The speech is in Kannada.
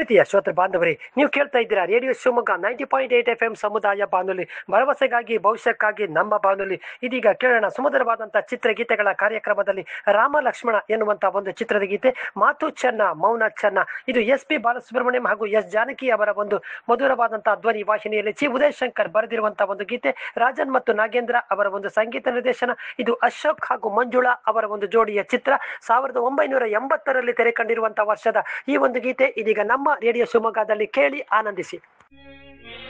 ಪ್ರೀತಿಯ ಶ್ರೋತೃ ಬಾಂಧವರೇ ನೀವು ಕೇಳ್ತಾ ಇದ್ದೀರಾ radio Shivamogga ninety point eight F M ಸಮುದಾಯ ಬಾನುಲಿ ಭರವಸೆಗಾಗಿ ಭವಿಷ್ಯಕ್ಕಾಗಿ ನಮ್ಮ ಬಾನುಲಿ ಇದೀಗ ಕೇಳೋಣ ಸುಮಧುರವಾದಂತಹ ಚಿತ್ರಗೀತೆಗಳ ಕಾರ್ಯಕ್ರಮದಲ್ಲಿ ರಾಮ ಲಕ್ಷ್ಮಣ ಎನ್ನುವಂತ ಒಂದು ಚಿತ್ರದ ಗೀತೆ ಮಾತು ಚೆನ್ನ ಮೌನ ಚೆನ್ನ ಇದು ಎಸ್ ಪಿ ಬಾಲಸುಬ್ರಹ್ಮಣ್ಯಂ ಹಾಗೂ ಎಸ್ ಜಾನಕಿ ಅವರ ಒಂದು ಮಧುರವಾದಂತಹ ಧ್ವನಿ ವಾಹಿನಿಯಲ್ಲಿ ಚಿ ಉದಯ್ ಶಂಕರ್ ಬರೆದಿರುವಂತಹ ಒಂದು ಗೀತೆ ರಾಜನ್ ಮತ್ತು ನಾಗೇಂದ್ರ ಅವರ ಒಂದು ಸಂಗೀತ ನಿರ್ದೇಶನ ಇದು ಅಶೋಕ್ ಹಾಗೂ ಮಂಜುಳಾ ಅವರ ಒಂದು ಜೋಡಿಯ ಚಿತ್ರ ಸಾವಿರದ ಒಂಬೈನೂರ ಎಂಬತ್ತರಲ್ಲಿ ತೆರೆ ಕಂಡಿರುವಂತಹ ವರ್ಷದ ಈ ಒಂದು ಗೀತೆ ಇದೀಗ ನಮ್ಮ ರೇಡಿಯೋ ಶಿವಮೊಗ್ಗದಲ್ಲಿ ಕೇಳಿ ಆನಂದಿಸಿ